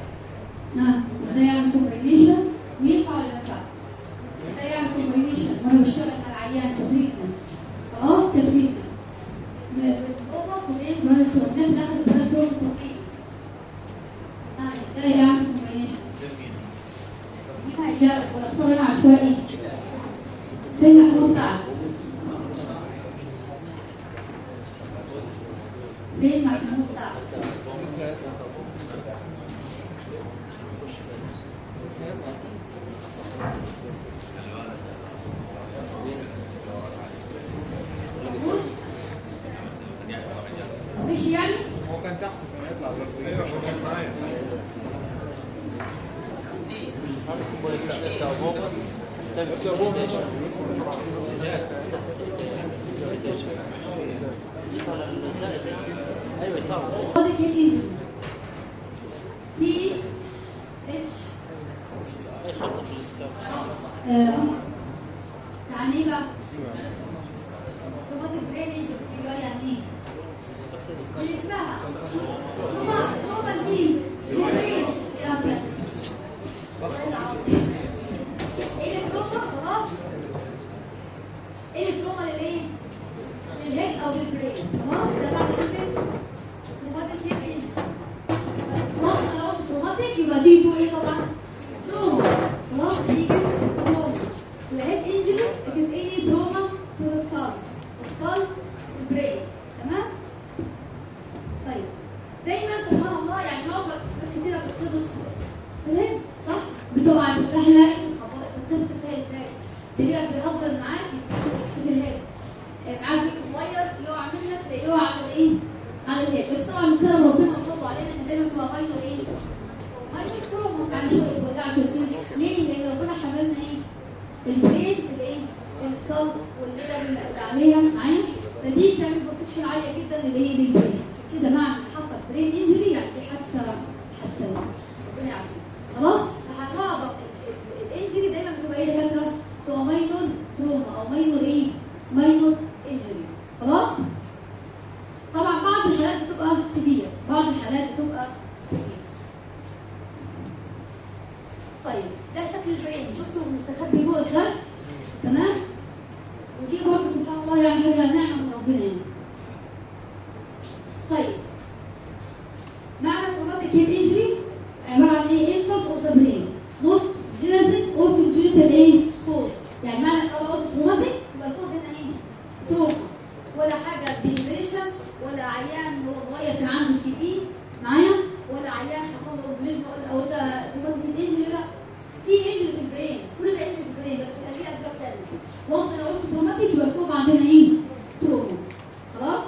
ها ازاي اعمل كومباينيشن وينفع ولا ما ينفعش ازاي اعمل كومباينيشن وانا بشتغل مع العيان كتريتمنت خلاص كتريتمنت بالاوبس وبين برانستروم الناس اللي اخذت برانستروم التوقيت ها ازاي اعمل كومباينيشن دي حاجه واختار انا عشوائي فين محمود سعد فين محمود سعد موجود مش يعني هو كان تحت كان يطلع برضه ايوه هو كان معايا ايوه صار خد كيس انجن تي اتش اي خطه في السكاوت آه، يعني ايه بقى؟ روبوتك برين انجن بقى يعني ايه؟ من اسمها هما هما الدين الدين يا سلام ايه التروما خلاص ايه التروما للايه؟ للهيد او للبرين خلاص ده معنى كده روبوتك هيد انجن بس خلاص انا قلت تروماتيك يبقى دي تو ايه طبعا؟ تروما خلاص دي كده تروما الهيد انجري it is any trauma to the skull skull البرين تمام؟ طيب دايما سبحان الله يعني معظم ناس كتيره بتتخبط في الهند صح؟ بتقع بتزحلق بتتخبط في الهند فعلا سريرك بيأثر معاك في الهند آه، معاك بيت صغير يقع منك تلاقيه يقع على الايه؟ على الهند بس طبعا من كرم ربنا وفضله علينا ان دايما بتبقى ماينور ايه؟ ماينور تروما يعني شويه وجع شويتين ليه؟ لان ربنا حملنا ايه؟ البرين في الايه؟ في السكال والليلر اللي عليها معايا فدي بتعمل بروتكشن عاليه جدا اللي هي للبرين عشان كده معنى حصل برين انجري يعني دي حادثه حادثه ربنا يعافينا خلاص فهتعرض الانجري دايما بتبقى ايه دكاتره؟ بتبقى ماينور تروما او ماينور ايه؟ ماينور انجري خلاص؟ طبعا بعض الحالات بتبقى سيفير بعض الحالات بتبقى سيفير طيب ده شكل البرين شفتوا مستخبي جوه الخلق تمام ودي برضه سبحان الله يعني حاجه نعمه من ربنا يعني طيب معنى تروماتيك هيد انجري عباره عن ايه انسولت اوف ذا برين نوت جينيتك او كونجنتال ايه كوز يعني معنى لو قلت تروماتيك يبقى الكوز هنا ايه تروما ولا حاجه ديجنريشن ولا عيان وهو صغير كان عنده سي بي معايا ولا عيان حصل له اورجانيزم او ده تروماتيك انجري لا في انجري في البرين كل ده انجري في البرين بس بيبقى في اسباب ثانيه وصل انا قلت تروماتيك يبقى الكوز عندنا ايه تروما خلاص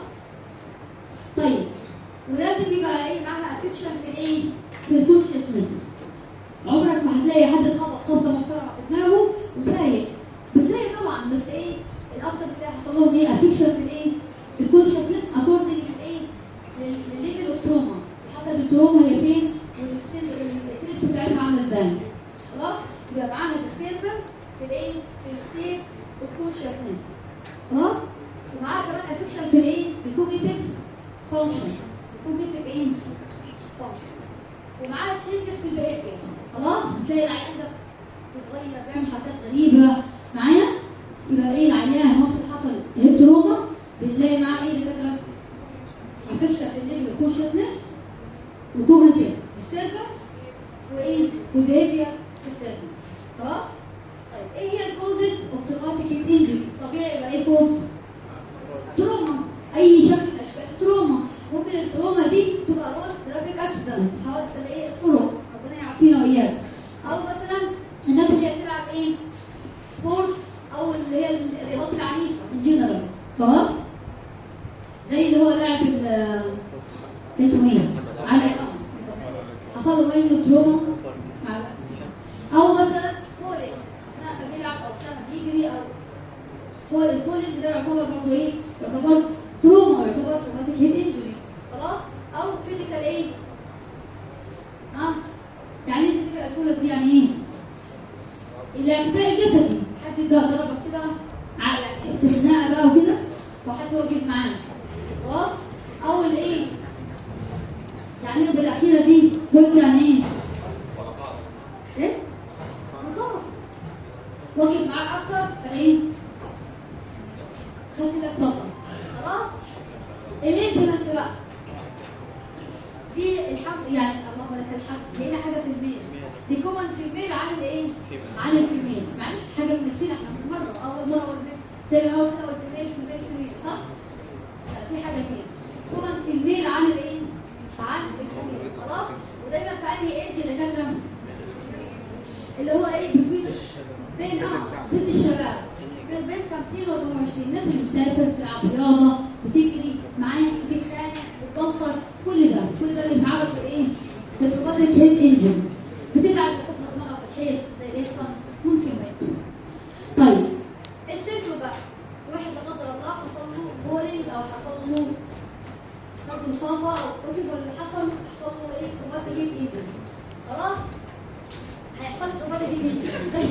طيب ولازم يبقى ايه معاها افكشن في الايه في الكونشسنس عمرك ما هتلاقي حد اتخبط خبطه محترمه في دماغه وفايق بتلاقي طبعا بس ايه الاكثر بتلاقي حصل لهم ايه افكشن في الايه في الكونشسنس اكوردنج للايه للليفل اوف تروما حسب التروما هي فين والستيت بتاعتها عامله ازاي خلاص يبقى معاها ديستربنس في الايه في الستيت اوف كونشسنس خلاص ومعاها كمان افكشن في الايه في الكوجنيتيف فانكشن كوجنيتيف ايه فانكشن ومعاها تشينجز في البيهيفير خلاص تلاقي العيان ده صغير بيعمل حاجات غريبه معايا يبقى ايه العيان مصر حصل هيد تروما بنلاقي معاه ايه دكاتره افكشن في الليفل كونشسنس وكوجنيتيف ديستربنس وايه وبيهيفير ديستربنس خلاص طيب ايه هي الكوزز اوف تروماتيك انجري طبيعي يبقى ايه الكوز تروما اي شكل من اشكال التروما ممكن التروما دي تبقى رود ترافيك اكسيدنت حوادث الايه الطرق ربنا يعافينا واياك او مثلا الناس اللي هي بتلعب ايه سبورت او اللي هي الرياضات العنيفه ان جنرال خلاص زي اللي هو لاعب ال كان اسمه ايه؟ علي القمر حصل له ماينو تروما مع او مثلا فولينج اثناء ما بيلعب او اثناء ما بيجري او فول الفولينج ده يعتبر برضه ايه؟ يعتبر تروما او يعتبر تروماتيك هيد انجري خلاص؟ او فيزيكال ايه؟ ها؟ يعني ايه فيزيكال اسولك دي يعني ايه؟ الاعتداء الجسدي حد ده ضربك كده على في خناقه بقى وكده وحد وقف معاك خلاص؟ او الايه؟ يعني ايه بالاخيره دي قلت يعني ايه؟ واجد معاك اكتر فايه خدت لك طاقه خلاص الانترنس بقى دي الحمل يعني اللهم لك الحمد لقينا حاجه في الميل دي كومن في الميل عن الايه؟ عن الفيميل معلش حاجه من نفسنا احنا مره اول مره اول تاني اول سنه اول فيميل فيميل فيميل صح؟ لا في حاجه ميل كومن في الميل عن الايه؟ عن الفيميل خلاص؟ ودايما في انهي ايدج اللي كان اللي هو ايه بين بين اه سن الشباب بين بين 50 و 24 الناس اللي بتسافر بتلعب رياضه بتجري معاها بتتخانق بتبطل كل ده كل ده اللي بيتعرض لايه؟ لتروماتيك هيد انجن بتزعل بتخبط دماغها في الحيط زي الانفانس ممكن طيب السيمتوم بقى واحد لا قدر الله حصل له فولينج او حصل له خد رصاصه او ركب اللي حصل حصل له ايه تروماتيك هيد انجن خلاص هيحصل له تروماتيك هيد انجن زي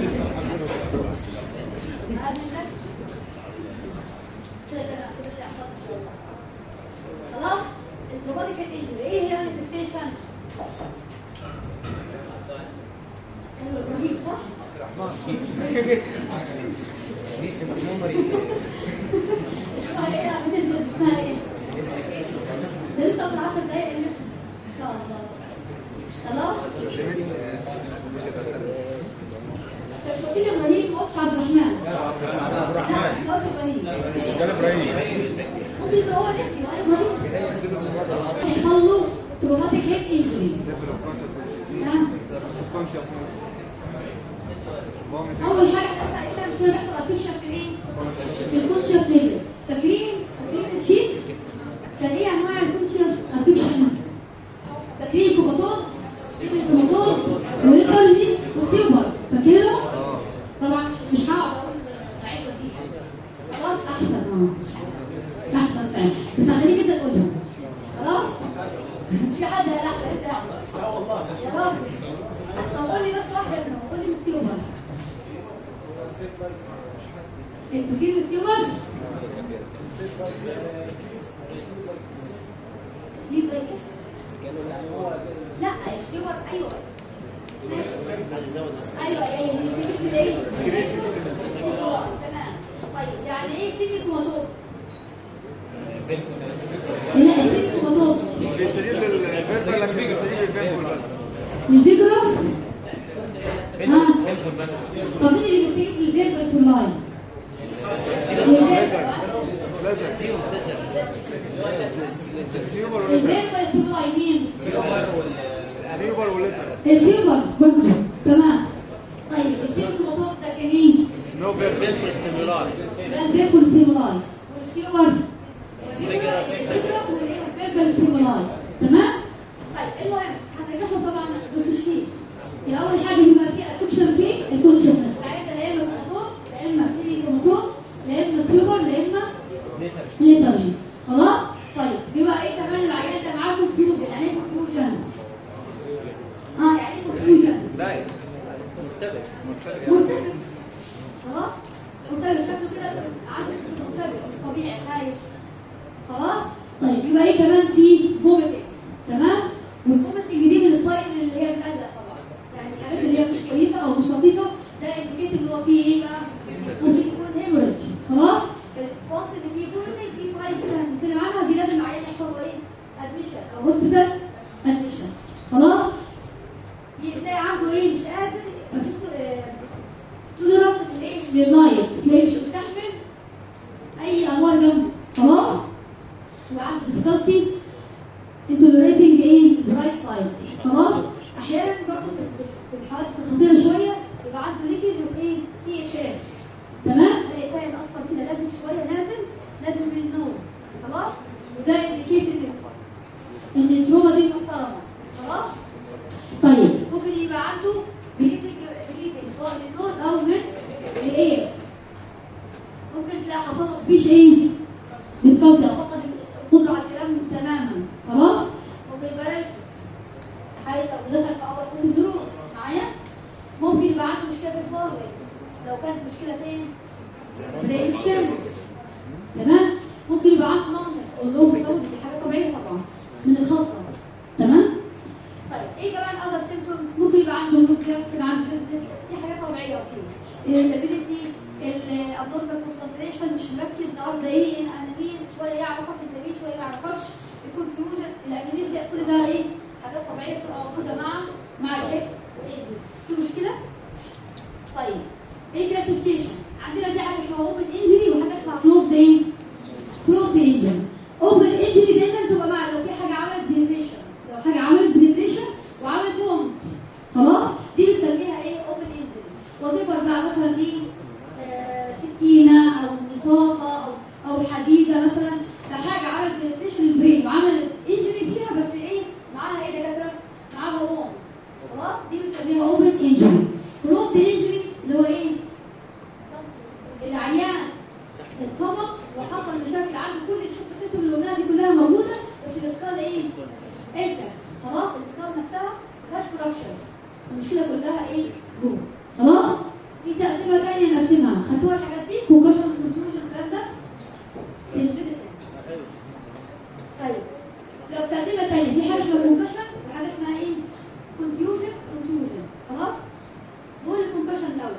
أهم النفس كده كده كده مش هيحصل ان شاء الله خلاص التروماتيك هيد انجن ايه هي المانيفستيشن؟ ايوه ابراهيم صح؟ دي سنتيمومري اسمها ايه؟ بالنسبه اسمها ايه؟ ده لسه قبل 10 دقايق لسه ان شاء الله خلاص؟ طب شو قلت لي ابراهيم قدس عبد الرحمن عبد الرحمن لا قلت ابراهيم كان ابراهيم ممكن يبقى هو نفسي ولا ابراهيم يحصل له تروماتيك هيد انجري اول حاجه بس عليها مش بيحصل افكشن في ايه؟ في الكونشس ليفل فاكرين فاكرين الشيت كان ايه انواع الكونشس افكشن فاكرين الكوماتوز الكوماتوز والليثارجي والسيوبر فاكرينه طبعا مش مش هقعد اقول العلوه دي خلاص احسن اه احسن فعلا بس هخليك انت تقولهم خلاص في حد قال احسن انت احسن يا راجل طب قول لي بس واحده منهم قول لي السيوبر انت فاكرين السيوبر سليب لايك لا السيوبر ايوه ماشي هذا يزود الأسنان. ايوه ايوه سيبك من ايه؟ آه، تمام طيب يعني ايه سيبك ومطوط؟ لا سيبك ومطوط بيستجيب للبيت ولا بيستجيب للبيت بس الفيجرا ها طب مين اللي بيستجيب للفيجرا في اللاين؟ السيوبر الفيجرا في اللاين مين؟ السيوبر والليتر السيوبر برضه تمام طيب السيبك ومطوط ده كان ايه؟ نو بيت بينفر استمرار ده البيفول ستيمولاي والستيوبر البيفول ستيمولاي تمام طيب المهم هنرجعهم طبعا في الشيء يا اول حاجه بيبقى فيه افكشن في الكونشسنس عايزه لا اما كروماتوز لا اما سيمي كروماتوز لا اما ستيوبر لا اما ليثارجي خلاص طيب بيبقى ايه كمان العيان ده معاه كونفيوجن يعني ايه كونفيوجن اه يعني ايه كونفيوجن دايت مرتبط مرتبط خلاص مرتبط شكله كده عادي مرتبط مش طبيعي خايف خلاص طيب يبقى ايه كمان في فوميتنج تمام والفوميتنج دي من الساين اللي هي بتقلق طبعا يعني الحاجات اللي هي مش كويسه او مش لطيفه ده انديكيت اللي هو فيه ايه بقى ممكن يكون هيموريدج خلاص الفاصل اللي فيه فوميتنج في ساين كده هنتكلم عنها دي لازم العيان يحصل له ايه ادميشن او هوسبيتال ادميشن خلاص تلاقي عنده ايه مش قادر مفيش تدرس الايه لللايت تلاقيه مش مستحمل اي انواع جنبه خلاص وعنده difficulty in tolerating ايه bright light خلاص احيانا برضه في في الحالات الخطيره شويه يبقى عنده ليكج اوف ايه سي اس اف تمام تلاقي سائل اصفر كده لازم شويه نازل نازل من النوم خلاص وده انديكيت ان ان التروما دي محترمه خلاص طيب ممكن يبقى عنده بليدنج بليدنج سواء من النوز او من الايه ممكن تلاقي حصل له سبيش ايه بالكوكب فقد القدره على الكلام تماما خلاص ممكن باراليسيس حاله لو دخل في اول كود النور معايا ممكن يبقى عنده مشكله في الفاروي لو كانت مشكله فين برين سيل تمام ممكن يبقى عنده نونس واللوم دي حاجه طبيعيه طبعا من الخلطه تمام طيب ايه كمان اذر سيمبتومز ممكن يبقى عنده هيموجلوبين عنده ديسلكس دي حاجات طبيعيه اوكي الابيليتي الابنورمال كونسنتريشن مش مركز النهارده ايه انا مين شويه يعرف التمرين شويه ما يعرفش الكونفيوجن الامنيزيا كل ده ايه حاجات طبيعيه بتبقى موجوده مع مع الهيك في مشكله؟ طيب ايه كلاسيفيكيشن عندنا في حاجه اسمها اوبن انجري وحاجه اسمها كلوز ايه؟ كلوز انجري اوبن انجري دايما تبقى مع لو في حاجه عملت بنتريشن لو حاجه عملت بنتريشن وعملت ووند خلاص دي بنسميها ايه اوبن انجري وتبقى بقى مثلا ايه آه، سكينه او مطاسه او او حديده مثلا ده حاجه عملت بنتريشن البرين وعملت انجري فيها بس ايه معاها ايه دكاتره معاها ووند خلاص دي بنسميها اوبن انجري كلوز انجري اللي هو ايه العيان اتخبط وحصل مشاكل عنده كل الشوك السيتو اللي قلناها دي كلها موجوده بس الاسكال ايه؟ انتكت خلاص الاسكال نفسها ما فيهاش فراكشر المشكله كلها ايه؟ جوه خلاص؟ في تقسيمه ثانيه نقسمها خدتوها الحاجات دي كونكشن كونفيوجن الكلام ده في الميديسن طيب لو تقسيمه ثانيه في حاجه اسمها كونكشن وحاجه اسمها ايه؟ كونفيوجن كونفيوجن خلاص؟ دول الكونكشن الاول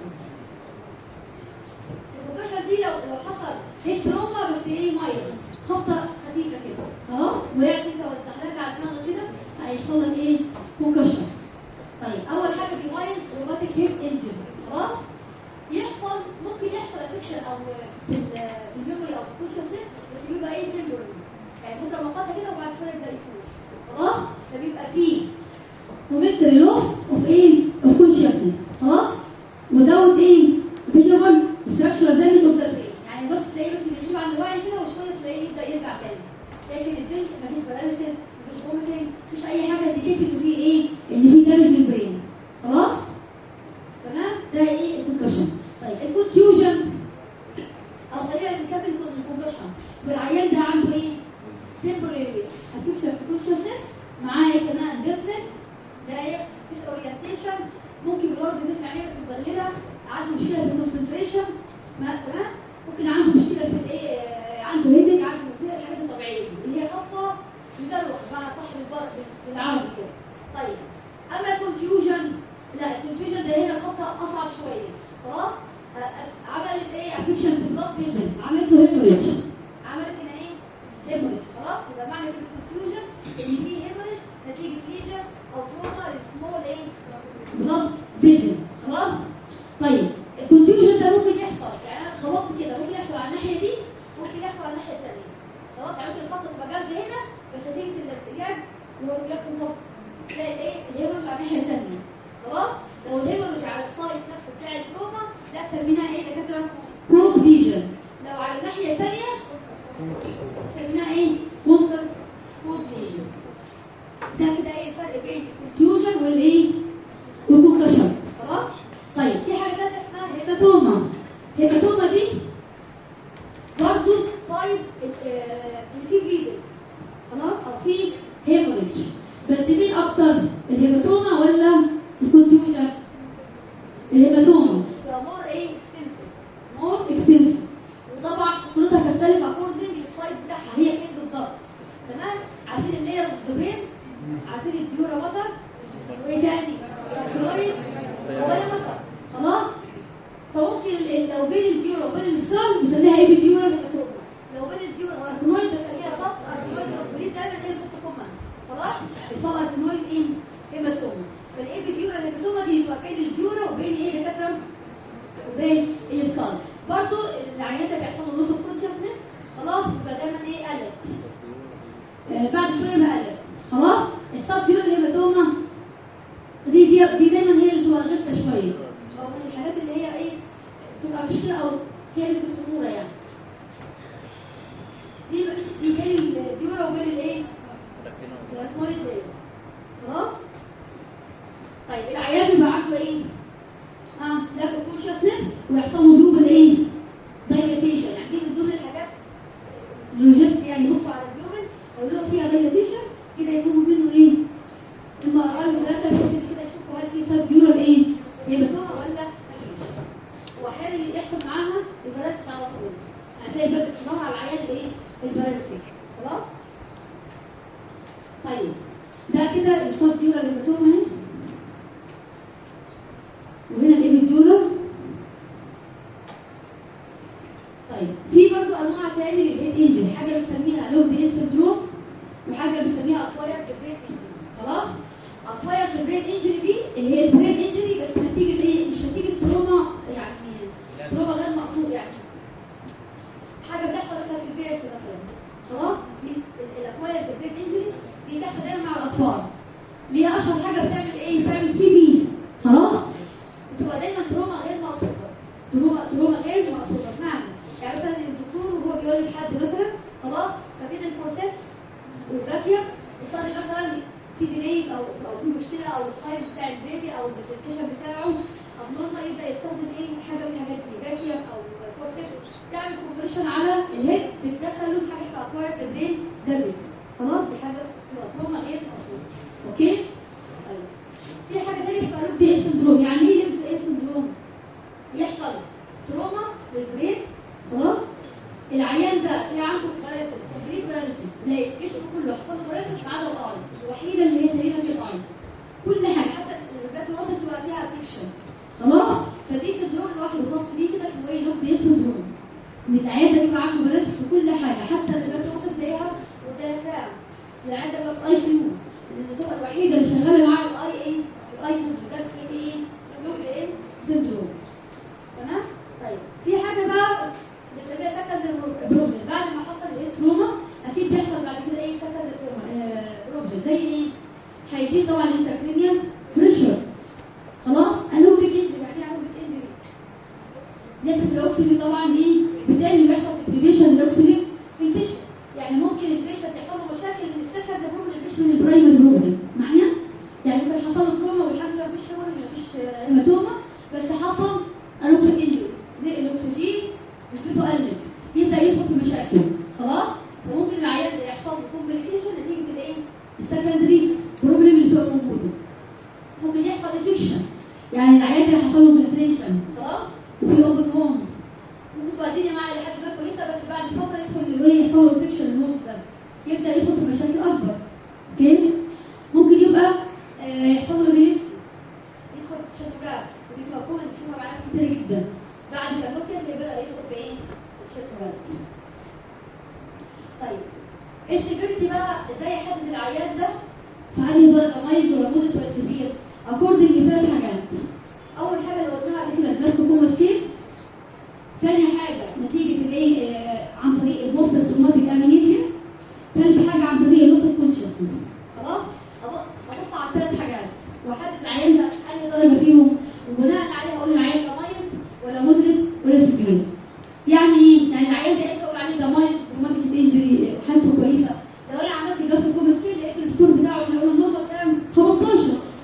الكونكشن دي لو لو حصل هي تروما بس ايه مايلد خبطه خفيفه كده خلاص وقعت انت واتزحلقت على دماغك كده هيحصل لك ايه كونكشن طيب اول حاجه دي مايلد روماتيك هيد انجن خلاص يحصل ممكن يحصل افكشن او في ال- في الميموري او في الكونشسنس بس بيبقى ايه تمبرري يعني فتره مؤقته كده وبعد شويه يبدا يفوق خلاص فبيبقى فيه momentary loss of ايه of consciousness خلاص without ايه visual structural damage of the brain يعني بس تلاقيه بس بيغيب عن الوعي كده وشويه تلاقيه يبدا يرجع تاني لكن الدنيا مفيش باراليسيس مفيش vomiting مفيش اي حاجه انديكيت ان في ايه ان في دامج للبرين خلاص تمام ده ايه الكونكشن طيب الكونتيوجن او خلينا نكمل الكونكشن والعيان ده عنده ايه temporary affection في consciousness معاه إيه كمان deafness ده ايه disorientation ممكن بيضرب الناس عينيه بس مظلله عنده مشكله في الكونسنتريشن ما تمام ممكن عنده مشكله في الايه آه، عنده هيدك عنده مشكله الحاجات الطبيعيه دي اللي هي خطه مدروخ بمعنى صح بالبر بالعربي كده طيب اما الكونفيوجن لا الكونفيوجن ده هنا خطه اصعب شويه خلاص آه، آه، عملت ايه افكشن في البلاد فيزل عملت له هيموريدج عملت هنا ايه هيموريدج خلاص يبقى معنى الكونفيوجن ان في هيموريدج نتيجه ليجن او تروما للسمول ايه بلاد فيزل خلاص طيب الكونفيوجن ده ممكن يحصل يعني انا اتخبطت كده ممكن يحصل على الناحيه دي ممكن يحصل على الناحيه الثانيه خلاص يعني ممكن الخط تبقى جنب هنا بس نتيجه الارتجاج هو ارتجاج في المخ تلاقي الايه الهيموريدج على الناحيه الثانيه خلاص لو الهيموريدج على السايد نفسه بتاع التروما ده سميناها ايه دكاتره كوك ليجن لو على الناحيه الثانيه سميناها ايه مونتر كوك ليجن ده كده ايه الفرق بين الكونفيوجن والايه والكونكشن خلاص طيب في حاجه ثانيه اسمها هيماتوما هيماتوما دي برضو طيب آه، ان في بليدنج خلاص او في هيموريدج بس مين اكتر الهيماتوما ولا الكونتيوجن الهيماتوما يبقى مور ايه اكستنسيف مور اكستنسيف وطبعا خطورتها تختلف اكوردنج للسايد بتاعها هي فين بالظبط تمام عارفين اللير الزبين عارفين الديورا وتر وايه تاني الكلويد ولا مطر خلاص فممكن ال- لو بين الديورا وبين السكال بنسميها ايه بالديورا هيماتوما لو بين الديورا والاكنويد بسميها سبس اكنويد الكلويد دايما هي المست كومن خلاص اصابه اكنويد ايه هيماتوما فالايه بالديورا الهيماتوما دي تبقى بين الديورا وبين ايه دكاتره وبين السكال برضو العيان ده بيحصل له لوس اوف كونشسنس خلاص يبقى دايما ايه الرت آه بعد شويه بقى الرت خلاص السب ديورا الهيماتوما دي دي دي دايما هي اللي تبقى غثه شويه او من الحاجات اللي هي ايه تبقى مشكله او فيها نسبه خموره يعني دي دي بين الديورا وبين الايه الاركويد ليه خلاص طيب العيان بيبقى عنده ايه اه لاك كونشسنس ويحصل له دوبل ايه دايليتيشن يعني دي من ضمن الحاجات اللوجيست يعني يبصوا على البيومن لو لقوا فيها دايليتيشن كده يطلبوا منه ايه اما قرايب ثلاثه بحيث إن كده يشوفوا هل في سب ديورال ايه هيماتوما ولا مفيش واحيانا اللي يحصل معاها الباراليسيس على طول هتلاقي الباب ظهر على العيان الايه الباراليسيس خلاص طيب ده كده السب ديورال هيماتوما اهي وهنا الابيديورال البرين انجري دي اللي هي البرين انجري بس نتيجه ايه مش نتيجه تروما يعني تروما غير مقصود يعني حاجه بتحصل مثلا في البيرس مثلا خلاص دي الاكواير برين انجري دي بتحصل دايما مع الاطفال ليها اشهر حاجه بتعمل ايه بتعمل سي بي خلاص بتبقى دايما تروما غير مقصوده تروما تروما غير مقصوده بمعنى يعني مثلا الدكتور وهو بيقول لحد مثلا خلاص فاكرين الفورسيبس والفاكيوم اضطر مثلا في ديلي او او في مشكله او السايد بتاع البيبي او الديسكشن بتاعه او نورمال يبدا يستخدم ايه حاجه من الحاجات دي فاكيوم او فورسيبس تعمل كومبريشن على الهيد بتدخل له حاجه اسمها اكوايرد برين دامج خلاص دي حاجه بتبقى تروما غير مقصوده اوكي طيب في حاجه ثانيه اسمها لوب دي سندروم يعني ايه لوب دي سندروم يحصل تروما في البرين خلاص العيان ده اللي عنده باراليسيس كومبليت باراليسيس تلاقي جسمه كله حصل له باراليسيس ما عدا الاي الوحيده اللي هي سليمه في الاي كل حاجه حتى الرجلات الوسط تبقى فيها افكشن خلاص فدي سندروم لوحده خاص بيه كده اسمه ايه لوب دي سندروم ان العيان ده يبقى عنده باراليسيس في كل حاجه حتى الرجلات الوسط تلاقيها والديافرام العيان ده بقى في اي سي يو اللي تبقى الوحيده اللي شغاله معاه الاي ايه الاي موفمنت ده اسمه ايه لوب دي سندروم تمام طيب في حاجه بقى بنسميها سكندري بروبلم بعد ما حصل ايه تروما اكيد بيحصل بعد كده ايه سكندري بروبلم زي ايه هيزيد طبعا الانتركرينيال بريشر خلاص انوفيك انجري يعني ايه انوفيك انجري نسبه الاكسجين طبعا ايه بالتالي بيحصل ديبريفيشن للاكسجين في التشو يعني ممكن البيشنت يحصل له مشاكل من السكندري بروبلم مش من البرايمري بروبلم معايا يعني ممكن حصل له تروما والحمد لله مفيش هيموريج مفيش هيماتوما بس حصل انوفيك انجري الاكسجين نسبته قلت يبدا يدخل في مشاكل خلاص فممكن العيان ده يحصل له كومبليكيشن نتيجه الايه السكندري بروبلم اللي بتبقى موجوده ممكن يحصل انفكشن يعني العيان ده حصل له بنتريشن خلاص وفي اوبن ووند ممكن تبقى الدنيا معاه لحد ما كويسه بس بعد فتره يدخل اللي هو يحصل له انفكشن الووند ده يبدا يدخل في مشاكل اكبر اوكي ممكن يبقى آه يحصل له ريليز يدخل في تشنجات ودي بتبقى كومن بنشوفها مع ناس كتير جدا بعد ما نوكل اللي بدا يدخل في ايه؟ التشنجات طيب السيفيرتي بقى ازاي احدد العيان ده في انهي درجه مايلد ولا مودريت ولا سيفير اكوردنج لثلاث حاجات اول حاجه اللي قلناها قبل كده جلاس كوما سكيل ثاني حاجه نتيجه الايه آه، عن طريق الموفت توماتيك امينيزيا ثالث حاجه عن طريق اللوس اوف كونشسنس خلاص أب- ابص على الثلاث حاجات واحدد العيان ده انهي درجه فيهم وبناء عليها اقول العيان ده مايلد ولا مودريت ولا سيفير يعني ايه؟ يعني العيان ده امتى اقول عليه ده مايلد توماتيك انجري حالته كويسه لو انا عملت جلاس كوما سكيل لقيت السكور بتاعه احنا قلنا نورمال كام 15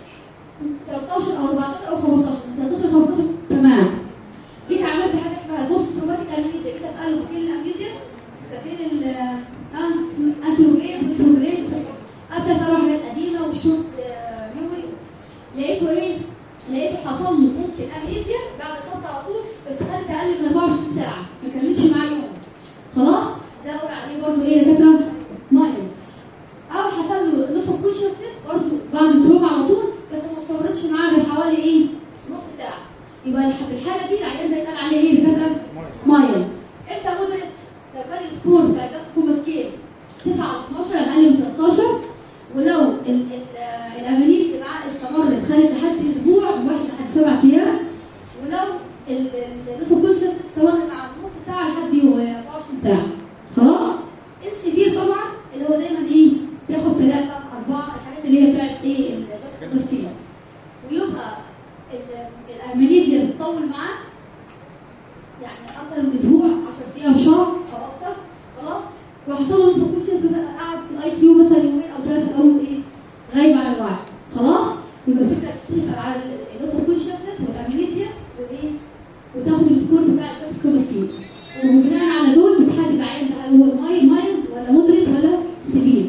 13 او 14 او 15 من 13 ل 15 تمام جيت عملت حاجه اسمها بوست تروماتيك امنيزيا جيت اساله فاكرين الامنيزيا فاكرين ال ها انتروجريد وانتروجريد ابدا اساله حاجات قديمه وشورت ميموري لقيته ايه؟ لقيته حصل له ممكن امنيزيا بعد خط على طول بس خدت اقل من 24 ساعه ما كملتش معاه يوم خلاص ده اقول عليه برضه ايه يا دكاتره؟ مايل او حصل له لوس اوف كونشسنس برضه بعد التروما على طول بس ما استمرتش معاه غير حوالي ايه؟ نص ساعه يبقى الح- في الحاله دي العيان ده يتقال عليه ايه يا دكاتره؟ مايل امتى مودريت؟ لو كان السكور بتاع الجاست كوما سكيل 9 على 12 يعني اقل من 13 ولو ال- ال- آه، الامانيس اللي معاه استمرت خدت لحد اسبوع واحد لحد سبع ايام ولو اللوس اوف كونشسنس استمرت مع نص ساعه لحد يوم 24 ساعه خلاص؟ السيفير طبعا اللي هو دايما ايه بياخد ثلاثة أربعة الحاجات اللي هي بتاعت ايه المسكين ويبقى ال- الأمنيزيا بتطول معاه يعني أكتر من أسبوع 10 أيام شهر أو أكتر خلاص وحصل له سكوشنس مثلا قعد في الأي سي يو مثلا يومين أو ثلاثة أو ايه غايب عن الوعي خلاص يبقى بتبدأ تسأل على اللوس اوف كونشسنس والأمنيزيا وايه وتاخد السكور بتاع الكومسكين وبناء على دول بتحدد العيان ده هل هو مايل مايلد ولا مودريت ولا سيفير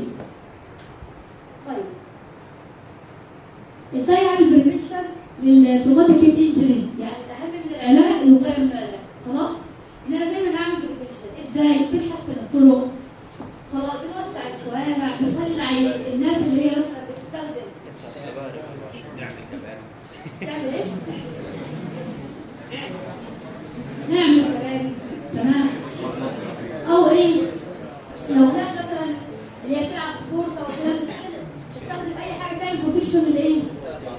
طيب ازاي اعمل بريفنشن للتروماتيك انجري يعني الاهم من العلاج الوقايه من العلاج خلاص ان انا دايما اعمل بريفنشن ازاي بنحسن الطرق خلاص بنوسع الشوارع بنخلي العي- الناس اللي هي مثلا بتستخدم تعمل ايه؟ نعمل كباري تمام او ايه لو ناس مثلا اللي هي بتلعب سبورت او كده بتستخدم اي حاجه تعمل بروتكشن للايه؟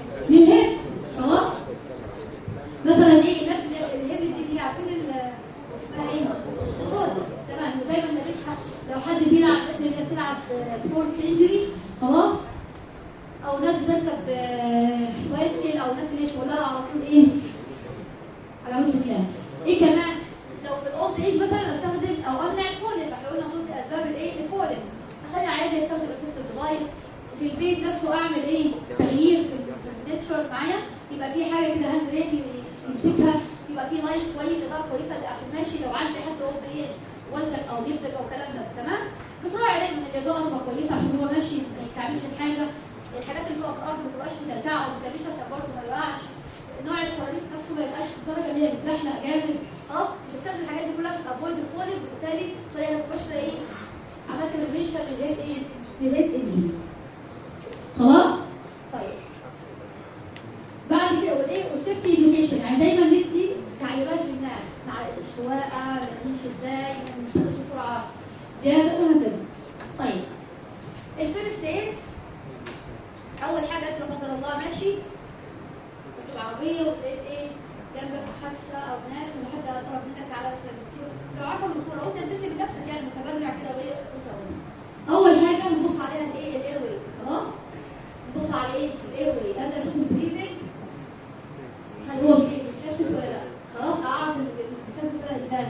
في البيت نفسه اعمل ايه تغيير في النتشر معايا يبقى في حاجه كده هاند ريب يمسكها يبقى في لايت كويس اضاءه كويسه عشان ماشي لو عندي حد قلت ايه والدك او جدك او الكلام ده تمام بتراعي عليه ان الاضاءه تبقى كويسه عشان هو ماشي ما يتعملش بحاجه الحاجات اللي بتبقى في الارض ما تبقاش مكلكعه وما تكلكعش عشان برضه ما يقعش نوع الصواريخ نفسه ما يبقاش الدرجه اللي هي بتزحلق جامد خلاص بستخدم الحاجات دي كلها عشان افويد الفولينج وبالتالي طريقه المباشره ايه عملت ريفيشن للهيد ايه للهيد انجن خلاص طيب بعد كده والايه والسيفتي اديوكيشن يعني دايما ندي تعليمات للناس مع السواقه نمشي ازاي ما نشتغلش بسرعه زياده وهكذا طيب الفيرست ايد اول حاجه انت لا قدر الله ماشي في العربيه ولقيت ايه جنبك حاسه او ناس وحد قرب منك على مثلا الدكتور لو عارفه الدكتور او انت نزلت بنفسك يعني متبرع كده وايه وانت واقف. اول حاجه بنبص عليها الايه الاير واي خلاص نبص على ايه الاير واي ابدا اشوف البريزنج هل هو بيتنفس ولا لا خلاص اعرف بيتنفس ولا ازاي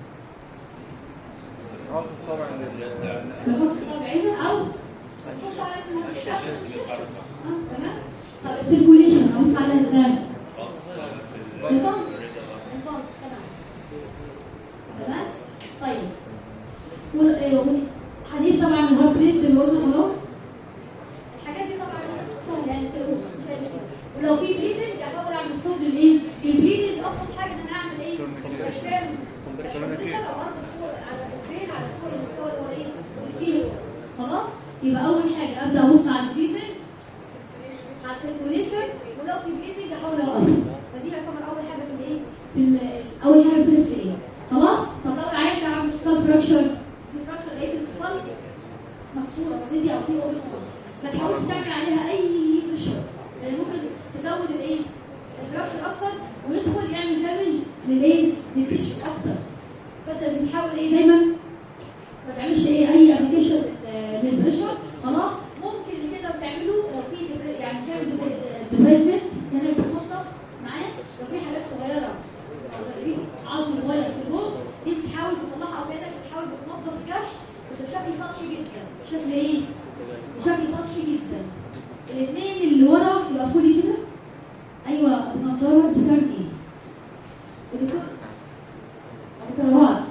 عاوز الصابع عند ال- بحط صابعينه او ببص على الشاشة. اه تمام طب السيركوليشن ابص عليها ازاي البلس البلس تمام تمام طيب وال- آه، وال- حديث طبعا الهارت ريت زي ما قلنا خلاص الحاجات دي طبعا سهله يعني تقول مش أي مشكله ولو في بليدنج احاول اعمل ستوب للايه؟ البليدنج ابسط حاجه ان انا اعمل ايه؟ اشكال اشكال او ارض فوق على الفين على فوق المستوى اللي هو ايه؟ اللي فيه خلاص؟ يبقى اول حاجه ابدا ابص على البليدنج على السيركوليشن ولو في بليدنج احاول اوقف فدي يعتبر اول حاجه في الايه؟ في ال- اول حاجه في الايه؟ خلاص؟ طب لو العيان ده عامل سكال فراكشر في فراكشر لقيت السكال مكسوره اوريدي او في اوبشن ما تحاولش تعمل عليها اي بريشر لان ممكن تزود الايه؟ الفراكشر اكتر ويدخل يعمل دامج للايه؟ للتيشو اكتر فانت بتحاول ايه دايما ما تعملش ايه اي ابلكيشن للبريشر خلاص ممكن اللي تقدر تعمله لو في دبر- يعني تعمل ديبريزمنت هنا بتنظف معاه لو في حاجات صغيره أو في عظم صغير في البول دي بتحاول تطلعها او كانك بتحاول بتنظف الجرح بس بشكل سطحي جدا بشكل ايه؟ بشكل سطحي جدا الاثنين اللي ورا يقفوا لي كده ايوه النضاره بتعمل ايه؟ الدكتور دكتور وهاب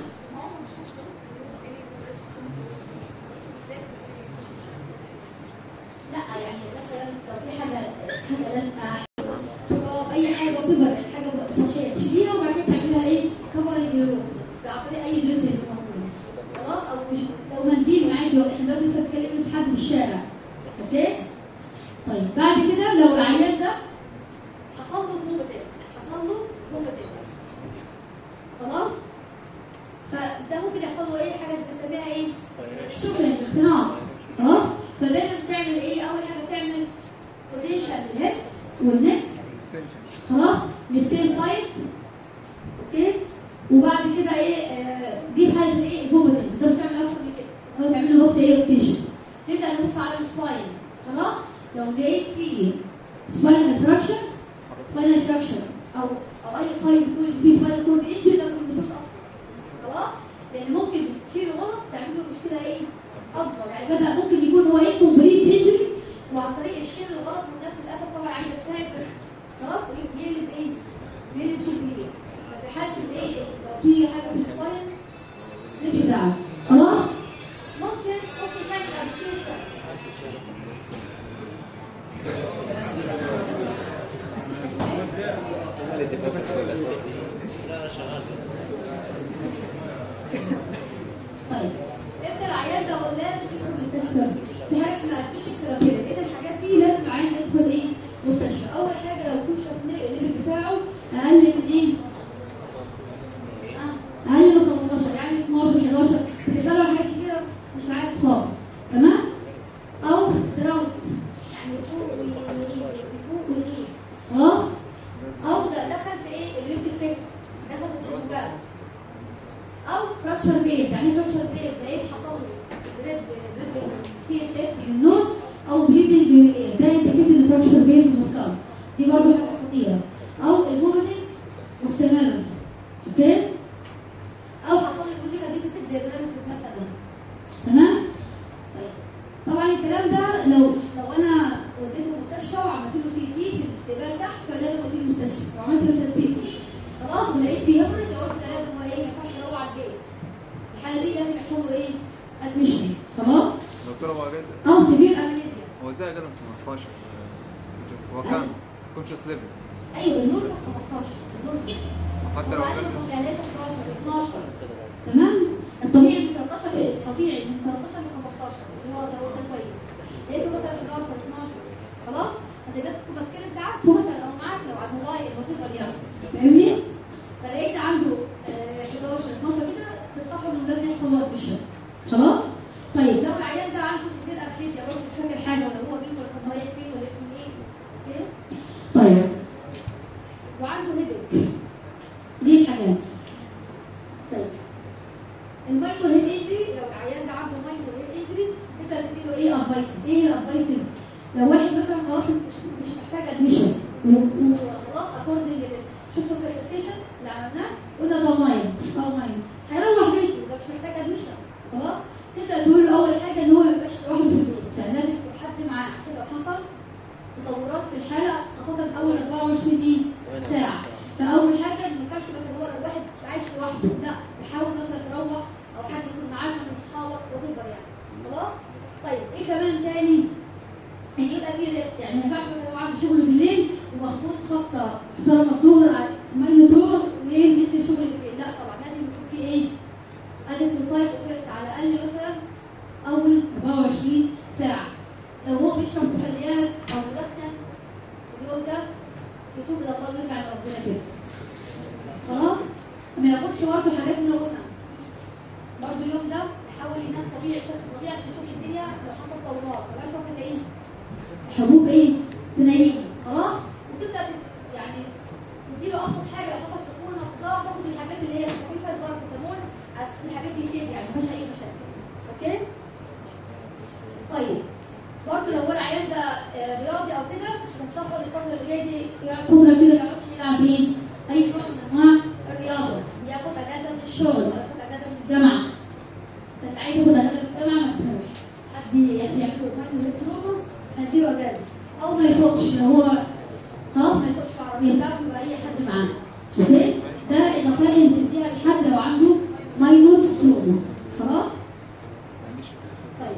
لا يعني مثلا لو في حاجه حاجه لازقه تراب اي حاجه وتبقى حاجه سطحيه تشيليها وبعد كده تعملها ايه كفرنج للروم عن طريق اي دريس اللي موجود خلاص او مش لو منديل معاك لو احنا دلوقتي لسه بنتكلم في حد في الشارع اوكي طيب بعد كده لو العيان ده حصل له فومتين حصل له فومتين خلاص فده ممكن يحصل له ايه حاجه بنسميها ايه شكرا اختناق خلاص فدايما تعمل ايه اول حاجه تعمل روتيشن للهيد والنك خلاص للسيم سايد اوكي وبعد كده ايه آه، دي حاله الايه الفوميتنج بس تعمل اكتر من كده هو تعمل له بس ايه روتيشن تبدا تبص على السباين خلاص لو لقيت فيه سباين اتراكشن سباين اتراكشن او او اي سايد يكون فيه سباين كورد انجن ده يكون بصوص اصلا خلاص لان ممكن تشيله غلط تعمل له مشكله ايه افضل يعني بدا ممكن يكون هو ايه كومبليت انجري وعن طريق الشيل الغلط والناس للاسف طبعا عايزه تساعد بس خلاص بيقلب ايه بيقلب كومبليت ففي حاله ايه لو في حاجه في السباين مالكش دعوه خلاص ممكن ممكن تعمل ابلكيشن لا لا شغال طيب امتى العيان ده لازم يدخل المستشفى في حاجه اسمها فيشن كراكيلا ايه الحاجات دي لازم العيان يدخل ايه مستشفى اول حاجه لو يكون شاف الليفل بتاعه اقل من ايه آه، اقل من 15 يعني 12 11 بتساله على حاجات كتيره مش عارف خالص تمام او دراوسي يعني يفوق ويغيب يفوق ويغيب خلاص او ده دخل في ايه الليمبيك فيكت دخل في التشنجات او فراكشر بيز يعني فراكشر بيز لقيت حصل له ريد سي اس اف من النوز او بليدنج من الاير ده ينديكيت ان فراكشر بيز مسكار دي برضه حاجه خطيره او الفوميتنج المستشفى وعملت مثلا سي تي خلاص ولقيت فيه هيموريج قلت ده لازم هو ايه ما ينفعش يروح على البيت الحاله دي لازم يحصل له ايه؟ ادمشن خلاص؟ دكتور هو جد اه سيفير امنيزيا هو ازاي جاله 15 هو كام؟ كونشس ليفل ايوه النورمال 15 النورمال حتى لو وبعدين جد يعني 11 12 كده بقى. تمام الطبيعي من 13 ايه طبيعي من 13 ل 15 اللي هو ده هو ده كويس لقيته مثلا 11 12 خلاص انت الناس تكون ماسكين انت عارفه مثلا او معاك لو على الموبايل وتقدر يعني فاهمني فلقيت عنده آه، 11 12 كده تصحوا انه لازم يحصل وقت في الشغل خلاص طيب لو العيان ده عنده سكين امنيزيا برضه مش فاكر حاجه ولا هو مين ولا كان رايح فين ولا اسمه ايه كده طيب وعنده هيدك دي الحاجات طيب المايكرو هيد انجري لو العيان ده عنده مايكرو هيد انجري تبدا تديله ايه ادفايسز ايه الادفايسز لو واحد مثلا خلاص مش, مش محتاج ادميشن وخلاص اكوردنج شفتوا البرزنتيشن اللي عملناه قلنا ده مايند او مايند هيروح بيته ده مش محتاج ادميشن خلاص تبدا تقول له اول حاجه ان هو ما يبقاش لوحده في البيت يعني لازم يكون حد معاه عشان لو حصل تطورات في الحاله خاصه اول 24 ايه ساعه فاول حاجه ما ينفعش مثلا هو لو واحد عايش لوحده لا تحاول مثلا تروح او حد يكون معاك من اصحابك وتقدر يعني خلاص طيب ايه كمان تاني ان يبقى في ريسك يعني ما ينفعش مثلا هو عنده شغل بالليل ومخبوط خبطه محترمه الظهر على مانيو تروح وايه ينزل شغل بالليل لا طبعا لازم يكون في ايه ادت تايب اوف ريسك على الاقل مثلا اول 24 ساعه لو هو بيشرب مخليات او مدخن اليوم ده يتوب الى الله ويرجع لربنا كده خلاص ما ياخدش برضه حاجات منومه برضه اليوم ده يحاول ينام طبيعي بشكل طبيعي عشان يشوف الدنيا لو حصل تورات ما يبقاش واخد ايه حبوب ايه تنيمه خلاص وتبدا تت- يعني تديله ابسط حاجه لو حصل سخونه صداع تاخد الحاجات اللي هي خفيفه الباراسيتامول على اساس إن الحاجات دي سيف يعني ما فيهاش اي مشاكل اوكي طيب برضه لو هو العيان ده آه، رياضي او كده تنصحه الفتره اللي جايه دي يقعد فتره كده ما يقعدش يلعب ايه اي نوع من انواع الرياضه ياخد اجازه من الشغل ياخد اجازه من الجامعه انت عايز تاخد اجازه من الجامعه مسموح حد يعمل له الكتروما هديله اجازه او ما يفوقش لو هو خلاص ما يفوقش في العربيه بتاعته يبقى اي حد معاه اوكي ده النصائح اللي بتديها لحد لو عنده ماينور تروما خلاص ما عنديش طيب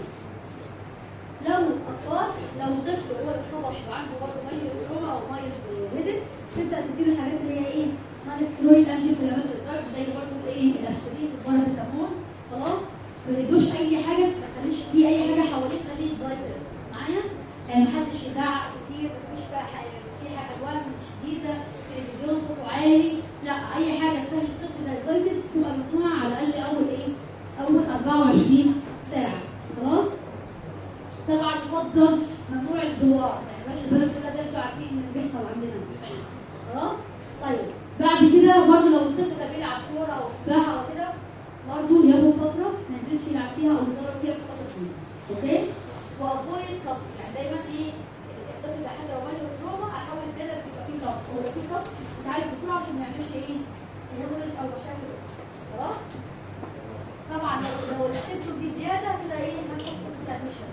لو اطفال لو طفل هو اللي اتخبط وعنده برضه ميه تروما او ميه هيدك تبدا تديله الحاجات اللي هي ايه؟ نون ستيرويد انتي انفلاماتوري دراجز زي برضه ايه الاسبرين والباراسيتامول خلاص ما تدوش اي حاجه ما تخليش فيه اي حاجه حواليه تخليه يتزايد معايا؟ يعني محدش يزعق كتير ما تبقاش فيها ح- فيها الوان شديده تلفزيون صوته عالي لا اي حاجه تخلي الطفل ده يتزايد تبقى ممنوعه على الاقل اول ايه؟ اول 24 ساعه خلاص؟ طبعا يفضل ممنوع الزوار يعني ماشي البلد كده زي ما انتوا عارفين اللي بيحصل عندنا في الصعيد خلاص طيب بعد كده برضه لو الطفل ده بيلعب كوره او سباحه او كده برضه ياخد فتره ما ينزلش يلعب فيها او يتدرب فيها في فتره طويله اوكي وافويد كف يعني دايما ايه الطفل ده حتى لو مايله تروما احاول الدنيا يبقى فيه كف هو لو فيه كف يتعالج بسرعه عشان ما يعملش ايه هيموريج او مشاكل خلاص طبعا لو لو السيمتوم دي زياده كده ايه هناخد قصه الادميشن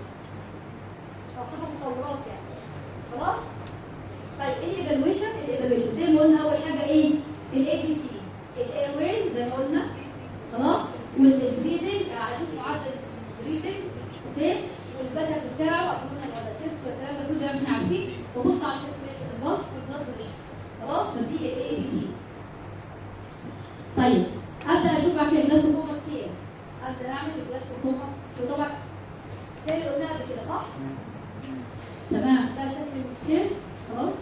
او حسب التطورات يعني خلاص طيب ايه الايفالويشن الايفالويشن زي ما قلنا اول حاجه ايه الاي بي سي الاي واي زي ما قلنا خلاص والبريزنج عشان معدل البريزنج اوكي والبدن بتاعه ابدومينال ولا سيست والكلام ده كله زي ما احنا عارفين وبص على السيركيليشن البلس والبلد بريشر خلاص فدي الاي بي سي طيب ابدا اشوف بعد كده الجلاستوكوما سكيل ابدا اعمل الجلاستوكوما سكيل طبعا زي اللي قلناها قبل كده صح؟ تمام ده شكل السكيل خلاص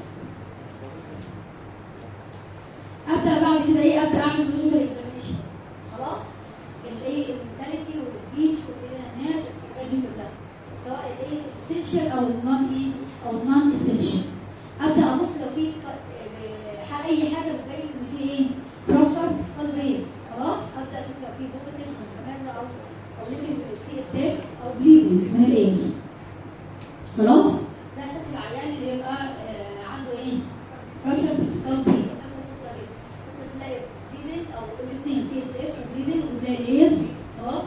ابدا بعد كده ايه ابدا اعمل فيجوال اكزامينشن خلاص الايه المنتاليتي والسبيتش والبيانات الحاجات دي كلها سواء الايه الاسينشال او النون ايه او النون اسينشال ابدا ابص لو في سك- ح- اي حاجه بتبين ان في ايه فراكشر في السكال بيز خلاص ابدا اشوف لو في بوبتنج مستمره او او ليكنج في السي اس اف او بليدنج من الايه خلاص ده شكل العيان اللي يبقى آه، عنده ايه فراكشر في السكال بيز نفس القصه دي ممكن تلاقي بليدنج او الاثنين سي اس اف وبليدنج وتلاقي الاير خلاص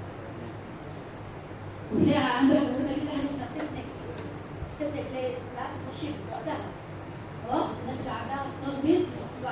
وتلاقي عنده حاجه مهمه جدا حاجه اسمها ستيفنك ستيفنك تلاقي العقل خشيب وقتها خلاص الناس اللي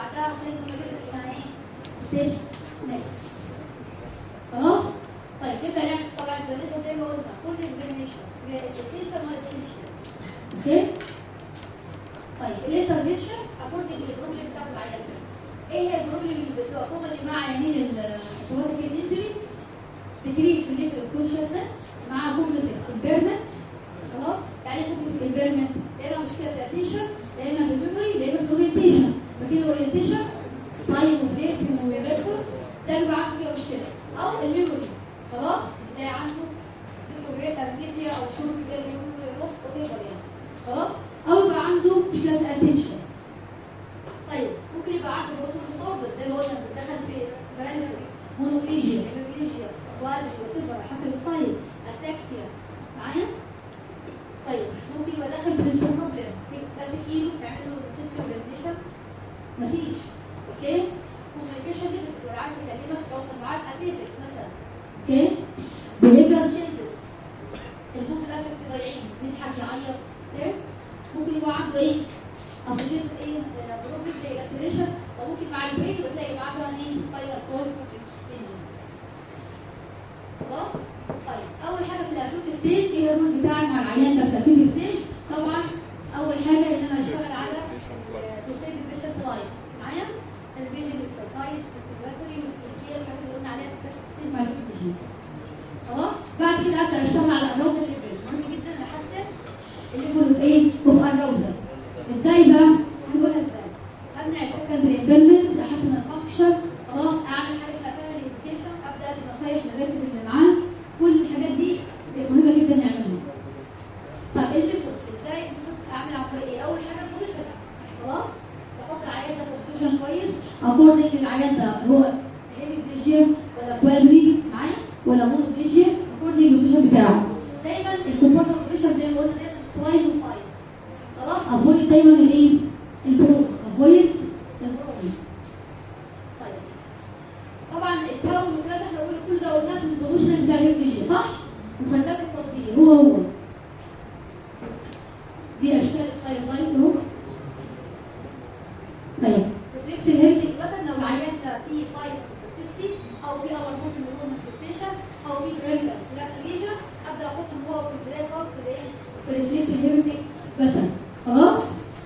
بعدها ساين مهمه جدا اسمها ايه؟ ستيف نيك خلاص؟ طيب نبدا نعمل طبعا اكزامينشن زي ما قلنا كل اكزامينشن اسينشال ما اسينشال اوكي؟ طيب الانترفنشن اكوردنج للبروبلم بتاع العيان ايه هي البروبلم اللي بتبقى كومنلي مع عيانين التروماتيك انجري decrease في level of consciousness مع cognitive impairment خلاص يعني ايه cognitive impairment يا اما مشكله في الاتنشن يا اما في الميموري يا اما في الاورينتيشن فكده الاورينتيشن تايم وبليس وميرفور ده بيبقى عنده فيها مشكله او الميموري خلاص تلاقي عنده ريتروجريد امنيزيا او شورت كده نص وتيبر يعني خلاص او يبقى عنده مشكله في الاتنشن طيب ممكن يبقى عنده موتور ديسوردر زي ما قلنا بتدخل في باراليسيس مونوبليجيا هيموبليجيا وادري وتبر حسب السايد اتاكسيا معايا طيب ممكن يبقى داخل في سنسور بروبلم ماسك ايده تعمل له سنسور ريزنيشن مفيش اوكي كوميونيكيشن دي بس تبقى عارف يكلمك يتواصل معاك افيزكس مثلا اوكي بيهيفير تشينجز المود الافكت ضايعين يضحك يعيط اوكي ممكن يبقى عنده ايه اسوشيت ايه بروبلم زي الاسيريشن وممكن مع البريك بتلاقي معاه كمان ايه سباينال كورد خلاص طيب اول حاجه في الاكوت ستيج ايه الرول بتاعي مع العيان ده في الاكوت ستيج طبعا اول حاجه ان انا اشتغل على تو سيف البيشنت لايف معايا البيزك اكسرسايز الريسبيراتوري والسكيل الحاجات اللي قلنا عليها في الفيرست ستيج مع الاكوت ستيج خلاص بعد كده ابدا اشتغل على الاراوزل ليفل مهم جدا احسن الليفل اوف ايه اوف اراوزل ازاي بقى هنقولها ازاي امنع السكندري امبيرمنت احسن الفانكشن خلاص اعمل حاجه اسمها فاميلي اديوكيشن ابدا ادي نصايح للركز اللي معاه كل الحاجات دي مهمه جدا نعملها طب الميثود ازاي الميثود اعمل عن طريق ايه اول حاجه البوزيشن خلاص بحط العيان ده في بوزيشن كويس اكوردنج للعيان ده هو هيميبليجيا ولا كوادري معايا ولا مونوبليجيا اكوردنج للبوزيشن بتاعه دايما الكومفورتبل بوزيشن زي ما قلنا دايما سوايد وسايد خلاص افويد دايما الايه البروب افويد البروب طيب طبعا التاون والكلام ده احنا قلنا كل ده قلناه في البوزيشن بتاع الهيموجي صح وخدناه في التطبيق هو هو دي اشكال السايد لاين اهو طيب ريفلكس الهيمسي مثلا لو العيان ده فيه سايد سباستيستي او في اول ممكن نقول مانيفستيشن او في جريمبل ليجن ابدا احطهم هو في البدايه خالص في الايه في الريفلكس الهيمسي مثلا خلاص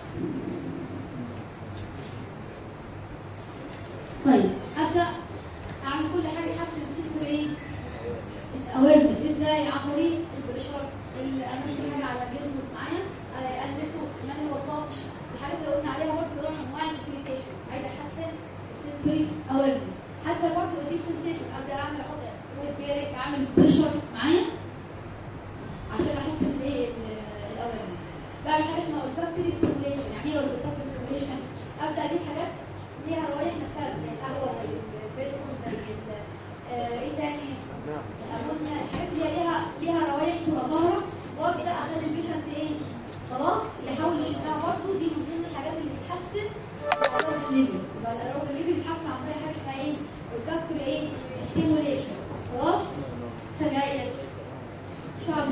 طيب ابدا اعمل كل حاجه تحسن السنسور ايه اويرنس ازاي عن طريق البريشر امشي حاجه على جلده معايا آه، المسه مانوال تاتش الحاجات اللي قلنا عليها برضه نوع من انواع الفاسيليتيشن عايزه احسن السنسوري اويرنس حتى برضه الديب سنسيشن ابدا اعمل احط ويت بيرنج اعمل بريشر معايا عشان احسن الايه الاويرنس بعمل حاجه اسمها olfactory stimulation يعني ايه olfactory stimulation ابدا اجيب حاجات ليها روايح نفاذ زي القهوه زي البيركون زي ال- آه، ايه تاني الامونيا الحاجات اللي هي ليها ليها روايح تبقى ظاهره وابدا اخلي البيشنت ايه خلاص يحاول يشمها برضه دي من ضمن الحاجات اللي بتحسن الاراوزل ليفل يبقى الاراوزل ليفل بيتحسن عن طريق حاجه اسمها ايه olfactory ايه stimulation خلاص سجاير شعب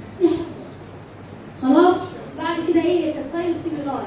خلاص بعد كده ايه التكتايل ستيمولاي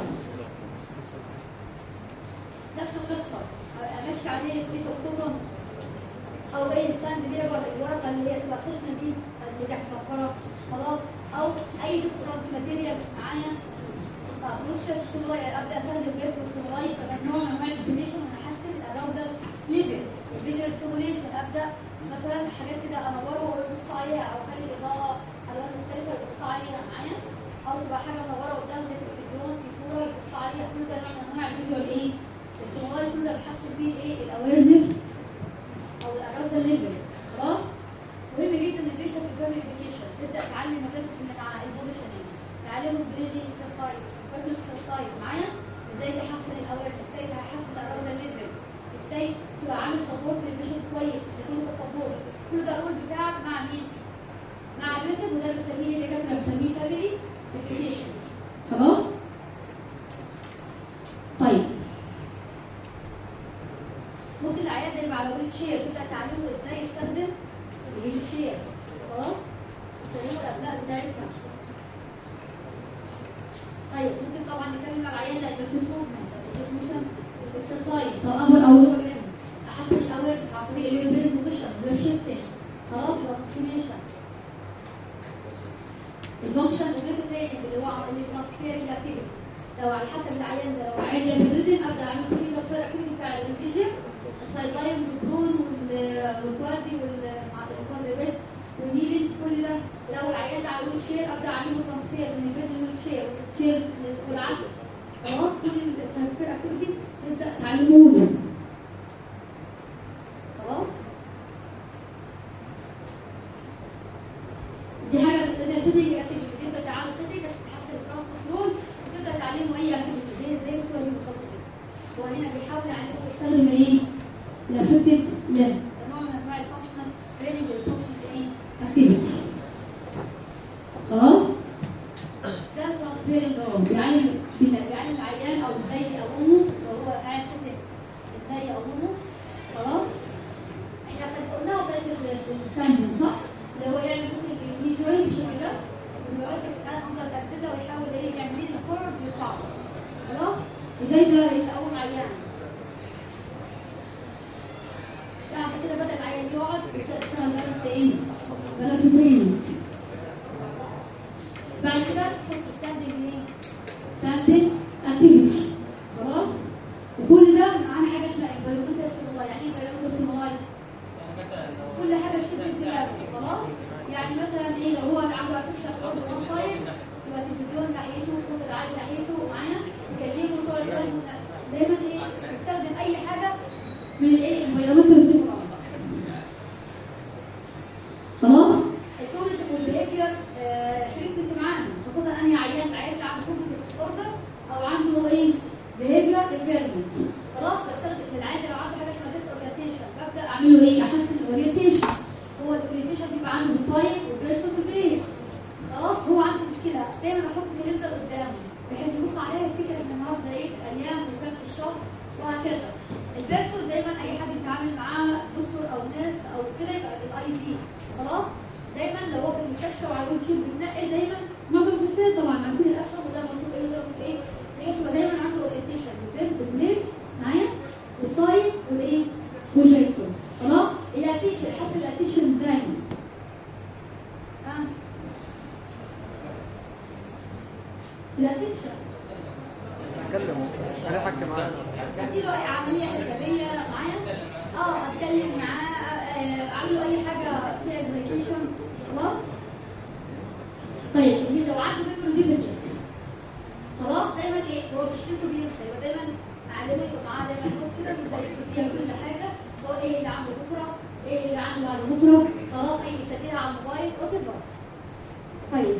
نفس القصه امشي عليه بيس القطن او ايه الساند بيبر الورقه اللي هي تبقى خشنه دي اللي هي صفرة خلاص او اي ديفرنت ماتيريال معايا طب نوتشر ستيمولاي ابدا استخدم بيرفر ستيمولاي كمان نوع من انواع الستيميشن ونحسن الاراوزل ليفل الفيجوال ستيموليشن ابدا مثلا حاجات كده انوره ويبص عليها او اخلي الاضاءه الوان مختلفه يبص عليها معايا او تبقى حاجه منوره قدام زي التلفزيون في صوره يبص عليها كل ده نوع من انواع الفيجوال ايه الستيمولاي كل ده بحسن بيه ايه الاويرنس او الاراوزل ليفل خلاص مهم جدا البيشنت الفاميلي اديوكيشن تبدا تعلم مكانك في مع البوزيشن ايه تعلمه بريدنج اكسرسايز بريدنج اكسرسايز معايا ازاي تحسن الاويرنس ازاي تحسن الاراوزل ليفل ازاي تبقى عامل سبورت للبيشنت كويس ازاي تبقى سبورت كل ده الرول بتاعك مع مين؟ مع الريتم وده بنسميه ايه دكاتره بنسميه فاميلي اديوكيشن خلاص؟ طيب ممكن العيان ده يبقى على ويل شير تبدا تعلمه ازاي يستخدم الويل شير خلاص؟ تدريب الابناء بتاعتها طيب ممكن طبعا نكمل مع العيان ده بس موفمنت الديفيوجن الاكسرسايز سواء ابر او لور ليمب احسن الاويرنس عن طريق الويب بيرن بوزيشن والويب شيفتنج خلاص الابروكسيميشن الفانكشن والريتريننج اللي هو اللي ترانسفيرنج اكتيفيتي لو على حسب العيان ده لو عيان ده بالريتن ابدا اعمل فيه ترانسفير اكتيفيتي بتاع الانفيجن السايدلاين والبرون وال- والكوادي والكوادريبيت والهيلين كل ده لو العيان ده على الويل شير ابدا اعمل له ترانسفير من البيت للويل شير والشير لل- والعكس خلاص كل الترانسفير اكتيفيتي تبدا تعلمه له خلاص دي حاجه بنسميها سيتنج اكتيفيتي تبدا تعالى سيتنج عشان تحسن الكراوند كنترول وتبدا تعلمه اي اكتيفيتي زي زي الصوره دي بالظبط كده هو هنا بيحاول يعلمه يستخدم ايه؟ الافكتد ليفل نوع من انواع الفانكشنال تريننج للفانكشنال ايه؟ اكتيفيتي خلاص؟ ده الترانسفيرنج اهو بيعلم بيعلم العيان او ازاي يقومه لو هو قاعد ساكت ازاي يقومه خلاص؟ احنا خد- قلناها طريقه الستاندنج صح؟ اللي هو يعمل ممكن يمين جوين بالشكل ده ويبقى ماسك الان اندر الاكسده ويحاول ايه يعمل ليه فورورد ويرفعه خلاص؟ ازاي ده يقوم عيان بعد كده بدا العيان يقعد يبدا يشتغل بالانس ايه؟ بالانس تريننج بعد كده تحط ستاندنج ايه؟ ستاندنج اكتيفيتي خلاص؟ وكل ده معانا حاجه اسمها انفيرمنتال ستيمولاي يعني ايه انفيرمنتال ستيمولاي؟ كل حاجه بتشد انتباهه خلاص؟ يعني مثلا ايه لو هو عنده افكشن برضه وان سايد يبقى التلفزيون ناحيته الصوت العالي ناحيته معايا يكلمه تقعد تكلمه دايما ايه تستخدم اي حاجه من الايه انفيرمنتال ستيمولاي خلاص؟ الكوجنيتيف والبيهيفير تريتمنت معانا خاصة أنهي عيان العيان اللي عنده كوجنيتيف ديسوردر أو عنده إيه؟ بيهيفير انفيرمنت خلاص بستخدم العيان ده لو عنده حاجة اسمها ديس اورينتيشن ببدأ أعمل له إيه؟ أحسن الاورينتيشن هو الاورينتيشن بيبقى عنده بالتايم والبيرسون والفيس خلاص هو عنده مشكلة دايما أحط كالندر قدامه بحيث يبص عليها يفتكر إن النهارده إيه في الأيام وكام في الشهر وهكذا البيرسون دايما أي حد بيتعامل معاه دكتور أو نيرس أو كده يبقى بالاي دي خلاص دايما لو هو في المستشفى وعلى الويل شير بيتنقل دايما معظم المستشفيات طبعا عارفين الاسهم وده مكتوب ايه وده مكتوب ايه بحيث يبقى دايما عنده اورينتيشن بالبليس معايا والتايم والايه والجيسون خلاص الاتيشن حس الاتيشن ازاي ها الاتيشن اتكلم انا حكي معاه اديله اي عمليه حسابيه معايا اه اتكلم معاه آه، اعمل له اي حاجه فيها اكزيكيشن خلاص طيب المين لو عنده ميموري ديفيسيت خلاص دايما ايه هو مشكلته بينسى يبقى دايما اعلمه يبقى معاه دايما نوت كده ويبدا يكتب فيها كل حاجه سواء ايه اللي عنده بكره ايه اللي عنده بعد بكره خلاص اي يسجلها على الموبايل وات طيب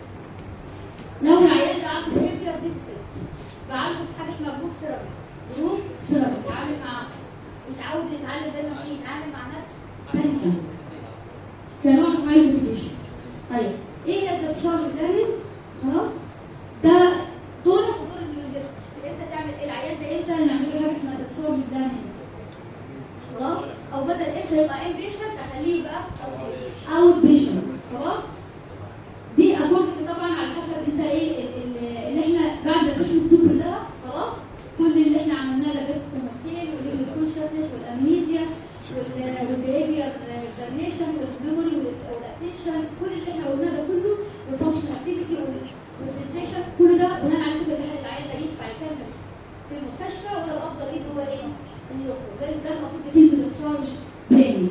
لو العيان ده عنده behavior deficit بعالجه في حاجه اسمها جروب ثيرابي جروب ثيرابي يتعامل مع يتعود يتعلم دايما ايه يتعامل مع ناس ثانيه كنوع من انواع الموتيفيشن طيب ايه هي الديسشارج ليرنينج خلاص ده دورك ودور النيورولوجيست امتى تعمل ايه العيان ده امتى نعمل له حاجه اسمها ديسشارج ليرنينج خلاص او بدل امتى يبقى ان بيشنت اخليه يبقى اوت بيشنت خلاص دي اكوردنج طبعا على حسب انت ايه ال- ال- اللي احنا بعد السيشن الدو كلها خلاص كل اللي احنا عملناه ده جست المسكين والكونشسنس والامنيزيا والبيهيفير اكزامينشن والميموري والاتنشن كل اللي احنا قلناه ده كله والفانكشن اكتيفيتي والسنسيشن كل ده بناء على كده بيخلي العيان ده يدفع يكمل في المستشفى ولا الافضل ليه هو ايه؟ انه يخرج ده ده المفروض بكلمه ديسشارج بلاننج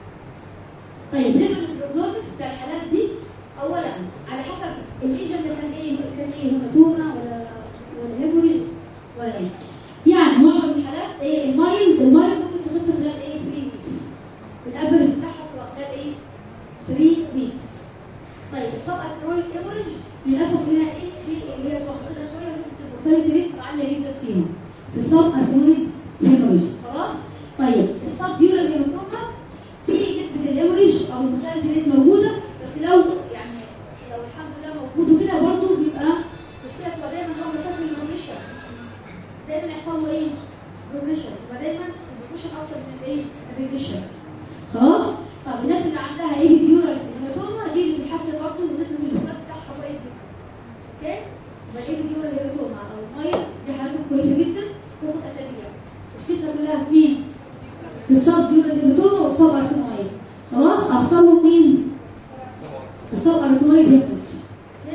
طيب بالنسبه للبروجنوزس بتاع الحالات دي اولا على حسب الليجن ده كان ايه كان ايه هيماتوما ولا ولا هيموري ولا ايه يعني معظم الحالات ايه المايل المايل ممكن تخف خلال ايه 3 ويكس الافرج بتاعها بتبقى خلال ايه 3 ويكس طيب السب اكرويد افرج للاسف هنا ايه في اللي هي متوسطه شويه نسبه المورتاليتي ريت عاليه جدا فيها في السب اكرويد هيموريج خلاص طيب السب ديورال هيماتوما في نسبه الهيموريج او المورتاليتي ريت موجوده بس لو يعني لو الحمد لله موجود وكده برضه بيبقى مشكله بتبقى دايما هو مشاكل البروجريشن دايما يحصل له ايه؟ بروجريشن يبقى دايما البروجريشن اكتر من الايه؟ الريجريشن خلاص؟ طب الناس اللي عندها ايه بيديورال هيماتوما دي اللي بتحسن برضه ونسبه الهرمونات بتاعها كويس جدا اوكي؟ يبقى ايه بيديورال هيماتوما او الميه دي حالتهم كويسه جدا تاخد اسابيع مشكلتنا كلها في مين؟ في الصاب ديورال هيماتوما والصاب ارتينويد خلاص اختارهم مين؟ الصاب ارتينويد هيموت اوكي؟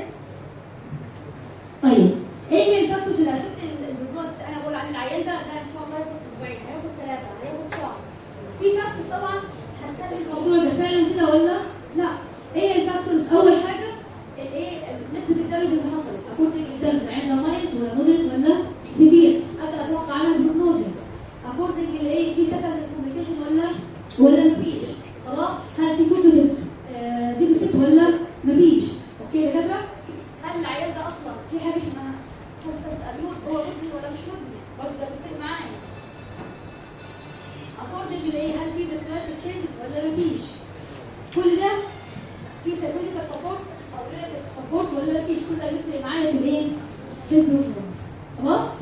طيب ايه هي الفاكتورز اللي افكت البروجنوز انا بقول عن العيان ده ده ان شاء الله هياخد اسبوعين هياخد ثلاثه هياخد شهر في فاكتورز طبعا هتخلي الموضوع ده فعلا كده ولا لا ايه هي الفاكتورز اول حاجه الايه نسبه الدمج اللي حصلت اكوردنج للدمج عند مايلد ولا مودريت ولا سيفير ابدا اتوقع عنها البروجنوزز اكوردنج لايه في سكند كوميونيكيشن ولا ولا مفيش خلاص هل في كوجنيتيف ديفيسيت ولا مفيش اوكي يا دكاتره هل العيال ده اصلا في حاجه اسمها سبستانس ابيوز هو مدمن ولا مش مدمن برضه ده بيفرق معايا اكوردنج لايه هل في بيرسوناليتي تشينجز ولا مفيش كل ده في سيكولوجيكال سبورت او ريلاتيف سبورت ولا مفيش كل ده بيفرق معايا في الايه في البروجنوز خلاص